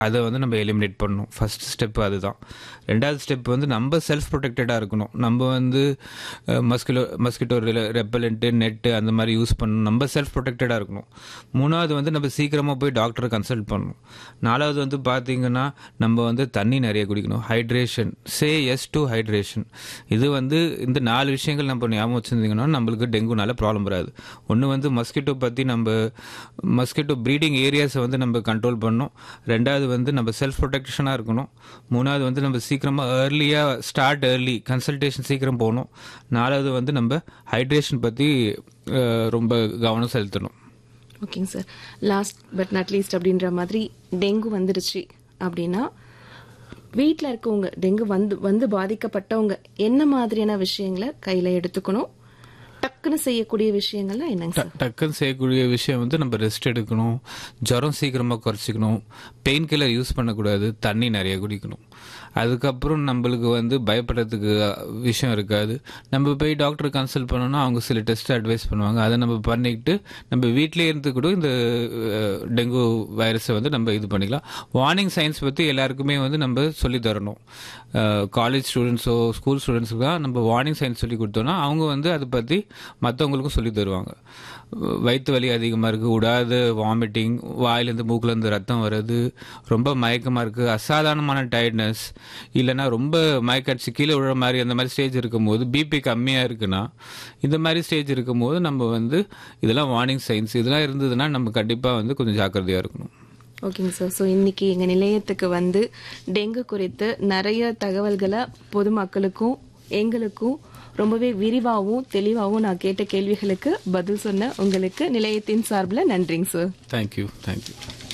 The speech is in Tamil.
அதை வந்து நம்ம எலிமினேட் பண்ணணும் ஃபர்ஸ்ட் ஸ்டெப் அதுதான் ரெண்டாவது ஸ்டெப் வந்து நம்ம செல்ஃப் ப்ரொடெக்டடாக இருக்கணும் நம்ம வந்து மஸ்கிலோ மஸ்கிட்டோ ரெப்பலண்ட்டு நெட்டு அந்த மாதிரி யூஸ் பண்ணணும் நம்ம செல்ஃப் ப்ரொடெக்டடாக இருக்கணும் மூணாவது வந்து நம்ம சீக்கிரமாக போய் டாக்டரை கன்சல்ட் பண்ணணும் நாலாவது வந்து பார்த்தீங்கன்னா நம்ம வந்து தண்ணி நிறைய குடிக்கணும் hydration say yes to hydration இது வந்து இந்த நாலு விஷயங்கள் நம்ம ஞாபகம் வச்சுருந்தீங்கன்னா நம்மளுக்கு டெங்குனால ப்ராப்ளம் வராது ஒன்று வந்து மஸ்கிட்டோ பற்றி நம்ம மஸ்கிட்டோ ப்ரீடிங் ஏரியாஸை வந்து நம்ம கண்ட்ரோல் பண்ணணும் ரெண்டாவது வந்து நம்ம செல்ஃப் ப்ரொடெக்ஷனாக இருக்கணும் மூணாவது வந்து நம்ம சீக்கிரமாக ஏர்லியாக ஸ்டார்ட் ஏர்லி கன்சல்டேஷன் சீக்கிரம் போகணும் நாலாவது வந்து நம்ம ஹைட்ரேஷன் பற்றி ரொம்ப கவனம் செலுத்தணும் ஓகேங்க sir last but not least அப்படின்ற மாதிரி டெங்கு வந்துருச்சு அப்படின்னா வீட்டில் இருக்கவங்க டெங்கு வந்து வந்து பாதிக்கப்பட்டவங்க என்ன மாதிரியான விஷயங்களை கையில் எடுத்துக்கணும் டக்குன்னு செய்யக்கூடிய விஷயங்கள்லாம் என்னங்க சார் டக்குன்னு செய்யக்கூடிய விஷயம் வந்து நம்ம ரெஸ்ட் எடுக்கணும் ஜுரம் சீக்கிரமாக குறைச்சிக்கணும் பெயின் கில்லர் யூஸ் பண்ணக்கூடாது தண்ணி நிறைய குடிக்கணும் அதுக்கப்புறம் நம்மளுக்கு வந்து பயப்படுறதுக்கு விஷயம் இருக்காது நம்ம போய் டாக்டர் கன்சல்ட் பண்ணோம்னா அவங்க சில டெஸ்ட் அட்வைஸ் பண்ணுவாங்க அதை நம்ம பண்ணிக்கிட்டு நம்ம வீட்டிலே இருந்து கூட இந்த டெங்கு வைரஸை வந்து நம்ம இது பண்ணிக்கலாம் வார்னிங் சயின்ஸ் பற்றி எல்லாருக்குமே வந்து நம்ம சொல்லி தரணும் காலேஜ் ஸ்டூடெண்ட்ஸோ ஸ்கூல் ஸ்டூடெண்ட்ஸுக்கு தான் நம்ம வார்னிங் சயின்ஸ் சொல்லி கொடுத்தோம்னா அவங்க வந்து அதை பற்றி மற்றவங்களுக்கும் சொல்லி தருவாங்க வயிற்று வலி அதிகமாக இருக்குது விடாது வாமிட்டிங் வாயிலேருந்து மூக்கிலேருந்து ரத்தம் வருது ரொம்ப மயக்கமாக இருக்குது அசாதாரணமான டயர்ட்னஸ் இல்லைன்னா ரொம்ப மயக்கடிச்சு கீழே விழுற மாதிரி அந்த மாதிரி ஸ்டேஜ் இருக்கும்போது பிபி கம்மியாக இருக்குன்னா இந்த மாதிரி ஸ்டேஜ் இருக்கும்போது நம்ம வந்து இதெல்லாம் வார்னிங் சயின்ஸ் இதெல்லாம் இருந்ததுன்னா நம்ம கண்டிப்பாக வந்து கொஞ்சம் ஜாக்கிரதையாக இருக்கணும் ஓகேங்க சார் ஸோ இன்னைக்கு எங்கள் நிலையத்துக்கு வந்து டெங்கு குறித்து நிறைய தகவல்களை பொதுமக்களுக்கும் எங்களுக்கும் ரொம்பவே விரிவாகவும் தெளிவாகவும் நான் கேட்ட கேள்விகளுக்கு பதில் சொன்ன உங்களுக்கு நிலையத்தின் சார்பில் நன்றிங்க சார் தேங்க்யூ தேங்க்யூ